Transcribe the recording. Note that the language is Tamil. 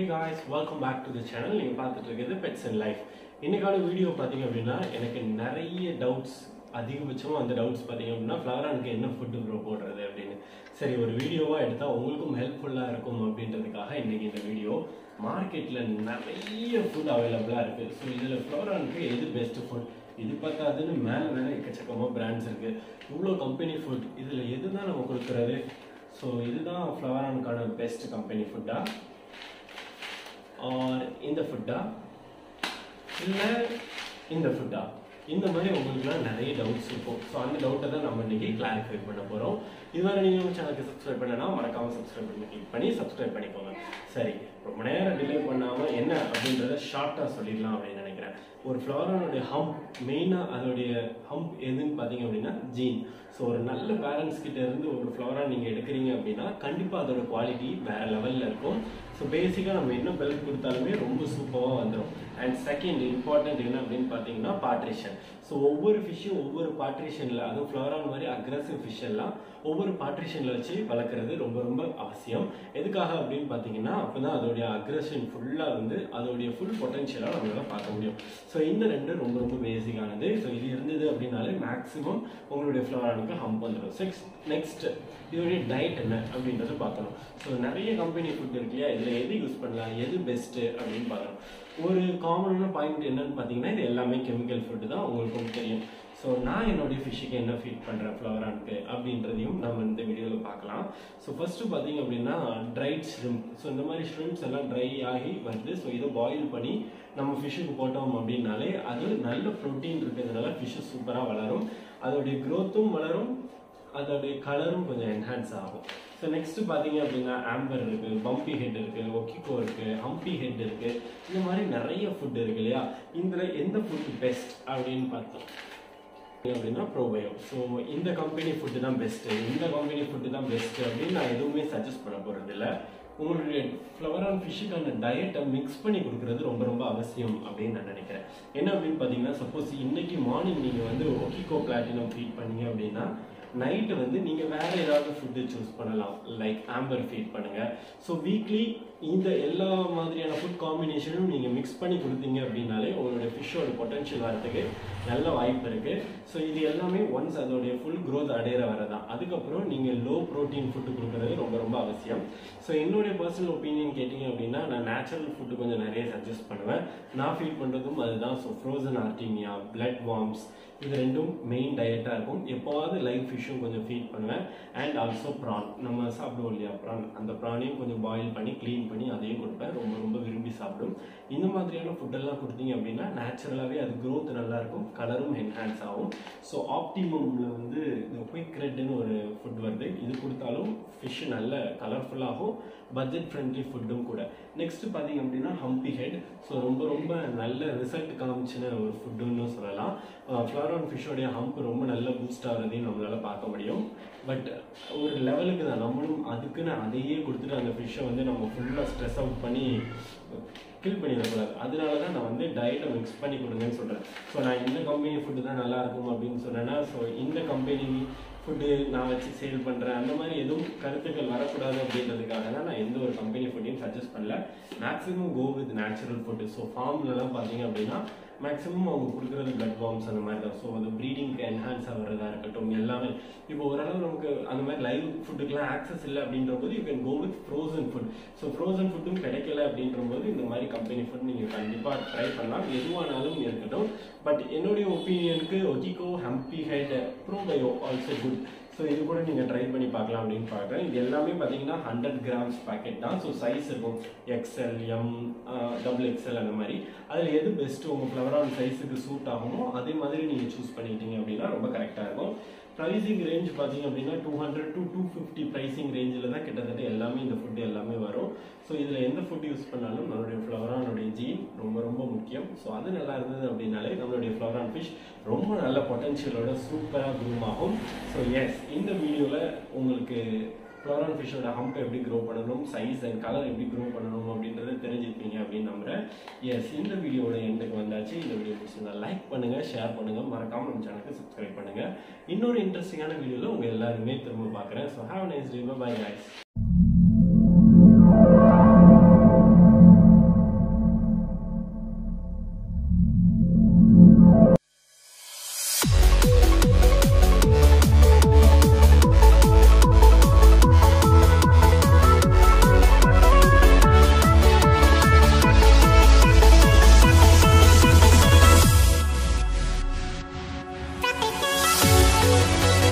guys welcome back to the channel நீங்கள் பார்த்துட்டு இருக்கிறது பெட்ஸ் அண்ட் லைஃப் இன்னைக்கான வீடியோ பார்த்தீங்க அப்படின்னா எனக்கு நிறைய டவுட்ஸ் அதிகபட்சமாக அந்த டவுட்ஸ் பார்த்தீங்க அப்படின்னா ஃப்ளவரானுக்கு என்ன ஃபுட்டு ப்ரோ போடுறது அப்படின்னு சரி ஒரு வீடியோவாக எடுத்தால் உங்களுக்கும் ஹெல்ப்ஃபுல்லாக இருக்கும் அப்படின்றதுக்காக இன்னைக்கு இந்த வீடியோ மார்க்கெட்டில் நிறைய ஃபுட் அவைலபிளாக இருக்குது ஸோ இதில் ஃப்ளவரானுக்கு எது பெஸ்ட் ஃபுட் இது பார்த்தாதுன்னு மேலே வேற எக்கச்சக்கமாக பிராண்ட்ஸ் இருக்குது இவ்வளோ கம்பெனி ஃபுட் இதில் எது தான் நம்ம கொடுக்குறது ஸோ இதுதான் ஃப்ளவரானுக்கான பெஸ்ட் கம்பெனி ஃபுட்டா ஆர் இந்த ஃபுட்டா இல்லை இந்த ஃபுட்டா இந்த மாதிரி உங்களுக்குலாம் நிறைய டவுட்ஸ் இருக்கும் ஸோ அந்த டவுட்டை தான் நம்ம இன்னைக்கு கிளாரிஃபை பண்ண போகிறோம் இதுவரை நீங்கள் நம்ம சேனலுக்கு சப்ஸ்கிரைப் பண்ணனா மறக்காம சப்ஸ்கிரைப் பண்ணி கிளிக் பண்ணி சப்ஸ்கிரைப் பண்ணிக்கோங்க சரி ரொம்ப நேரம் டிலே பண்ணாமல் என்ன அப்படின்றத ஷார்ட்டாக சொல்லிடலாம் அப்படின்னு நினைக்கிறேன் ஒரு ஃப்ளவரானுடைய ஹம்ப் மெயினாக அதோடைய ஹம்ப் எதுன்னு பார்த்தீங்க அப்படின்னா ஜீன் ஸோ ஒரு நல்ல பேரண்ட்ஸ் கிட்ட இருந்து ஒரு ஃப்ளவரா நீங்கள் எடுக்கிறீங்க அப்படின்னா கண்டிப்பாக அதோட குவாலிட்டி வேற லெவலில் இருக்கும் ஸோ பேசிக்காக நம்ம என்ன பெல்ட் கொடுத்தாலுமே ரொம்ப சூப்பராக வந்துடும் அண்ட் செகண்ட் இம்பார்ட்டன்ட் என்ன அப்படின்னு பார்த்தீங்கன்னா பாட்ரிஷன் ஸோ ஒவ்வொரு ஃபிஷ்ஷும் ஒவ்வொரு பாட்ரிஷனில் அதுவும் ஃப்ளவரான் மாதிரி அக்ரஸிவ் ஃபிஷ் எல்லாம் ஒவ்வொரு பாட்ரிஷனில் வச்சு வளர்க்குறது ரொம்ப ரொம்ப அவசியம் எதுக்காக அப்படின்னு பார்த்தீங்கன்னா அப்போ தான் அதோடைய அக்ரஷன் ஃபுல்லாக வந்து அதோடைய ஃபுல் பொட்டன்ஷியலாக நம்மளால பார்க்க முடியும் ஸோ இந்த ரெண்டு ரொம்ப ரொம்ப பேசிக்கானது ஸோ இது இருந்தது அப்படின்னாலே மேக்ஸிமம் உங்களுடைய ஃப்ளவரானுக்கு ஹம்ப் வந்துடும் சிக்ஸ் நெக்ஸ்ட் இதோடைய டயட் என்ன அப்படின்றத பார்க்கணும் ஸோ நிறைய கம்பெனி ஃபுட் இருக்கு இல்லையா இதில் எது யூஸ் பண்ணலாம் எது பெஸ்ட்டு அப்படின்னு பார்க்கணும் ஒரு காமனான பாயிண்ட் என்னன்னு பார்த்தீங்கன்னா இது எல்லாமே கெமிக்கல் ஃபுட்டு தான் உங்களுக்கும் தெரியும் ஸோ நான் என்னுடைய ஃபிஷ்ஷுக்கு என்ன ஃபீட் பண்ணுறேன் ஃப்ளவரானுக்கு அப்படின்றதையும் நம்ம இந்த வீடியோவில் பார்க்கலாம் ஸோ ஃபஸ்ட்டு பார்த்தீங்க அப்படின்னா ட்ரைட் ஷ்ரிம்ப் ஸோ இந்த மாதிரி ஷ்ரிம்ப்ஸ் எல்லாம் ட்ரை ஆகி வருது ஸோ இதை பாயில் பண்ணி நம்ம ஃபிஷ்ஷுக்கு போட்டோம் அப்படின்னாலே அது நல்ல ப்ரோட்டீன் இருக்கிறதுனால ஃபிஷ்ஷு சூப்பராக வளரும் அதோடைய க்ரோத்தும் வளரும் அதோடைய கலரும் கொஞ்சம் என்ஹான்ஸ் ஆகும் ஸோ நெக்ஸ்ட் பார்த்தீங்க அப்படின்னா ஆம்பர் இருக்கு பம்பி ஹெட் இருக்கு ஒக்கிகோ இருக்கு ஹம்பி ஹெட் இருக்கு இந்த மாதிரி நிறைய ஃபுட் இருக்கு இல்லையா இதில் எந்த ஃபுட் பெஸ்ட் அப்படின்னு பார்த்தோம் அப்படின்னா ப்ரோபயோ ஸோ இந்த கம்பெனி ஃபுட்டு தான் பெஸ்ட்டு இந்த கம்பெனி ஃபுட்டு தான் பெஸ்ட்டு அப்படின்னு நான் எதுவுமே சஜஸ்ட் பண்ண போகிறது இல்லை உங்களுடைய ஃப்ளவர் அண்ட் ஃபிஷ்ஷுக்கான டயட்டை மிக்ஸ் பண்ணி கொடுக்குறது ரொம்ப ரொம்ப அவசியம் அப்படின்னு நான் நினைக்கிறேன் என்ன அப்படின்னு பார்த்தீங்கன்னா சப்போஸ் இன்னைக்கு மார்னிங் நீங்கள் வந்து ஒக்கிகோ பிளாட்டினம் ஃபீட் பண்ணீங்க அப்படின்னா நைட்டு வந்து நீங்கள் வேற ஏதாவது ஃபுட்டு சூஸ் பண்ணலாம் லைக் ஆம்பர் ஃபீட் பண்ணுங்க ஸோ வீக்லி இந்த எல்லா மாதிரியான ஃபுட் காம்பினேஷனும் நீங்கள் மிக்ஸ் பண்ணி கொடுத்தீங்க அப்படின்னாலே உங்களுடைய ஃபிஷ்ஷோட பொட்டன்ஷியல் வரதுக்கு நல்ல வாய்ப்பு இருக்கு ஸோ இது எல்லாமே ஒன்ஸ் அதோடைய ஃபுல் க்ரோத் அடையிற வரதான் அதுக்கப்புறம் நீங்கள் லோ ப்ரோட்டீன் ஃபுட்டு கொடுக்குறது ரொம்ப ரொம்ப அவசியம் ஸோ என்னுடைய பர்சனல் ஒப்பீனியன் கேட்டிங்க அப்படின்னா நான் நேச்சுரல் ஃபுட்டு கொஞ்சம் நிறைய சஜஸ்ட் பண்ணுவேன் நான் ஃபீட் பண்ணுறதும் அதுதான் so frozen artemia blood worms இது ரெண்டும் மெயின் டயட்டாக இருக்கும் எப்போவாவது லைவ் ஃபிஷ்ஷும் கொஞ்சம் ஃபீட் பண்ணுவேன் அண்ட் ஆல்சோ ப்ரான் நம்ம சாப்பிடுவோம் இல்லையா ப்ரான் அந்த ப்ரானையும் கொஞ்சம் பாயில் பண்ணி க்ளீன் பண்ணி அதையும் கொடுப்பேன் ரொம்ப ரொம்ப விரும்பி சாப்பிடும் இந்த மாதிரியான ஃபுட்டெல்லாம் கொடுத்தீங்க அப்படின்னா நேச்சுரலாகவே அது க்ரோத் நல்லா இருக்கும் கலரும் என்ஹான்ஸ் ஆகும் ஸோ ஆப்டிமம்ல வந்து இந்த குயிக் ரெட்னு ஒரு ஃபுட் வருது இது கொடுத்தாலும் ஃபிஷ் நல்ல கலர்ஃபுல்லாகும் பட்ஜெட் ஃப்ரெண்ட்லி ஃபுட்டும் கூட நெக்ஸ்ட் பார்த்தீங்க அப்படின்னா ஹம்பி ஹெட் ஸோ ரொம்ப ரொம்ப நல்ல ரிசல்ட் காமிச்சின ஒரு ஃபுட்டுன்னு சொல்லலாம் ஃப்ளவரான் ஃபிஷ்ஷோடைய ஹம்ப் ரொம்ப நல்ல பூஸ்ட் ஆகிறதையும் நம்மளால பார்க்க முடியும் பட் ஒரு லெவலுக்கு தான் நம்மளும் அதுக்குன்னு அதையே கொடுத்துட்டு அந்த ஃபிஷ்ஷை வந்து நம்ம ஃபுல்லாக ஸ்ட்ரெஸ் அவுட் பண்ணி கில் பண்ணிடக்கூடாது அதனால தான் நான் வந்து டயட்டை மிக்ஸ் பண்ணி கொடுங்கன்னு சொல்கிறேன் ஸோ நான் இந்த கம்பெனி ஃபுட்டு தான் நல்லா இருக்கும் அப்படின்னு சொன்னேன்னா ஸோ இந்த கம்பெனி ஃபுட்டு நான் வச்சு சேல் பண்ணுறேன் அந்த மாதிரி எதுவும் கருத்துக்கள் வரக்கூடாது அப்படின்றதுக்காக தான் நான் எந்த ஒரு கம்பெனி ஃபுட்டையும் சஜஸ்ட் பண்ணல maximum go with natural food so ஃபார்ம்லலாம் பார்த்தீங்க அப்படின்னா மேக்ஸிமம் அவங்க கொடுக்குறது பிளட் வார்ம்ஸ் அந்த மாதிரி தான் ஸோ அது ப்ரீடிங்க்கு என்ஹான்ஸ் ஆகிறதா இருக்கட்டும் எல்லாமே இப்போ ஓரளவு நமக்கு அந்த மாதிரி லைவ் ஃபுட்டுக்கெலாம் ஆக்சஸ் இல்லை அப்படின்ற போது you can go with frozen food so frozen ஃபுட்டும் கிடைக்கல அப்படின்ற போது இந்த மாதிரி கம்பெனி ஃபுட் நீங்கள் கண்டிப்பாக ட்ரை பண்ணலாம் எதுவானாலும் இருக்கட்டும் பட் என்னுடைய ஒப்பீனியனுக்கு ஒட்டிகோ ஹம்பி ஹெட் ப்ரோபயோ ஆல்சோ குட் ஸோ இது கூட நீங்கள் ட்ரை பண்ணி பார்க்கலாம் அப்படின்னு பார்க்குறேன் இது எல்லாமே பார்த்தீங்கன்னா ஹண்ட்ரட் கிராம்ஸ் பேக்கெட் தான் ஸோ சைஸ் இருக்கும் எக்ஸ்எல் எம் டபுள் எக்ஸ்எல் அந்த மாதிரி அதில் எது பெஸ்ட்டு உங்கள் ஃப்ளவரான் சைஸுக்கு சூட் ஆகுமோ அதே மாதிரி நீங்கள் சூஸ் பண்ணிட்டீங்க அப்படின்னா ரொம்ப கரெக்டாக இருக்கும் ப்ரைஸிங் ரேஞ்ச் பார்த்தீங்க அப்படின்னா two hundred to two fifty pricing ரேஞ்சில் தான் கிட்டத்தட்ட எல்லாமே இந்த ஃபுட்டு எல்லாமே வரும் ஸோ இதில் எந்த ஃபுட் யூஸ் பண்ணாலும் நம்மளுடைய ஃப்ளவரானுடைய ஜீன் ரொம்ப ரொம்ப முக்கியம் ஸோ அது நல்லா இருந்தது அப்படின்னாலே நம்மளுடைய ஃப்ளவரான் ஃபிஷ் ரொம்ப நல்ல பொட்டன்ஷியலோட சூப்பராக க்ரூம் ஆகும் ஸோ எஸ் இந்த வீடியோவில் உங்களுக்கு ஃப்ளவரான் ஃபிஷ்ஷோட ஹம்ப் எப்படி க்ரோ பண்ணணும் சைஸ் அண்ட் கலர் எப்படி க்ரோ பண்ணணும் அப்படின்றத தெரிஞ்சுப்பீங்க அப்படின்னு நம்புறேன் எஸ் இந்த வீடியோட எண்டுக்கு வந்தாச்சு இந்த வீடியோ பிடிச்சிருந்தா லைக் பண்ணுங்க ஷேர் பண்ணுங்க மறக்காம நம்ம சேனலுக்கு சப்ஸ்கிரைப் பண்ணுங்க இன்னொரு இன்ட்ரெஸ்டிங்கான வீடியோவில் உங்க எல்லாருமே திரும்ப பார்க்குறேன் so have nice day bye guys